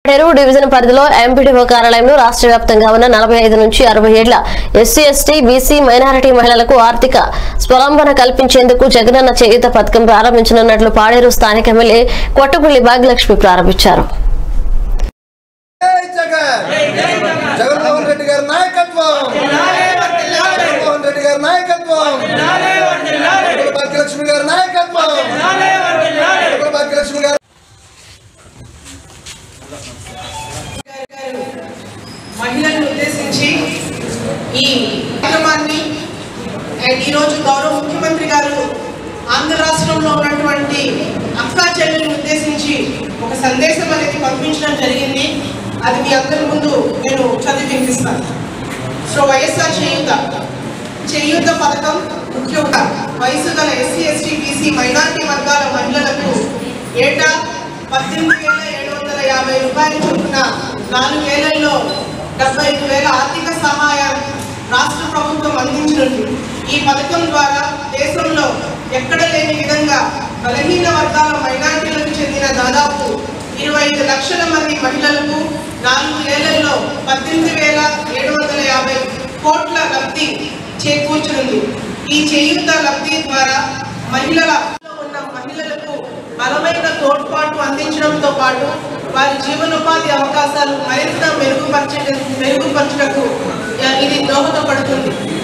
Paderu division పరిధిలో MPDO కార్యాలయంలో రాష్ట్ర వ్యాప్తంగా ఉన్న నలభై ఐదు నుంచి అరవై ఏళ్ల ఎస్సీ ఎస్టీ బీసీ మైనారిటీ మహిళలకు ఆర్థిక స్వలంబన కల్పించేందుకు జగనన్న చేయుత పథకం ప్రారంభించనున్నట్లు పాడేరు స్థానిక ఎమ్మెల్యే కొట్టపల్లి భాగ్యలక్ష్మి ప్రారంభించారు జై జగన్ జగన్మోహన్ రెడ్డి గారి నాయకత్వం జగన్మోహన్ రెడ్డి గారి నాయకత్వం కొడుకుల భాగ్యలక్ష్మి గారి నాయకత్వం కొడుకుల భాగ్యలక్ష్మి గారి మహిళలను ఉద్దేశించి ఈ కార్యక్రమాన్ని అండ్ ఈరోజు గౌరవ ముఖ్యమంత్రి గారు ఆంధ్ర రాష్ట్రంలో ఉన్నటువంటి అక్కా చెల్లెలను ఉద్దేశించి ఒక సందేశం అనేది పంపించడం జరిగింది అది మీ అందరి ముందు నేను చదివి వినిపిస్తాను సో వైఎస్ఆర్ చేయూత చేయూత పథకం ముఖ్యంగా వయసు గల ఎస్సీ ఎస్టీ బీసీ మైనారిటీ వర్గాల మహిళలకు ఏటా పద్దెనిమిది వేల ఏడు వందల యాభై రూపాయల చొప్పున నాలుగు వేలల్లో డెబ్బై ఐదు వేల ఆర్థిక సహాయం రాష్ట్ర ప్రభుత్వం అందించనుంది ఈ పథకం ద్వారా దేశంలో ఎక్కడ లేని విధంగా బలహీన వర్గాల మైనారిటీలకు చెందిన దాదాపు ఇరవై ఐదు లక్షల మంది మహిళలకు నాలుగు ఏళ్లలో పద్దెనిమిది వేల ఏడు వందల యాభై కోట్ల లబ్ధి చేకూర్చనుంది ఈ చేయూత లబ్ధి ద్వారా మహిళల ఉన్న మహిళలకు బలమైన తోడ్పాటు అందించడంతో పాటు వారి జీవనోపాధి అవకాశాలు మరింత మెరుగుపరచ మెరుగుపరచుటకు ఆ, ఇది దోహదపడుతుంది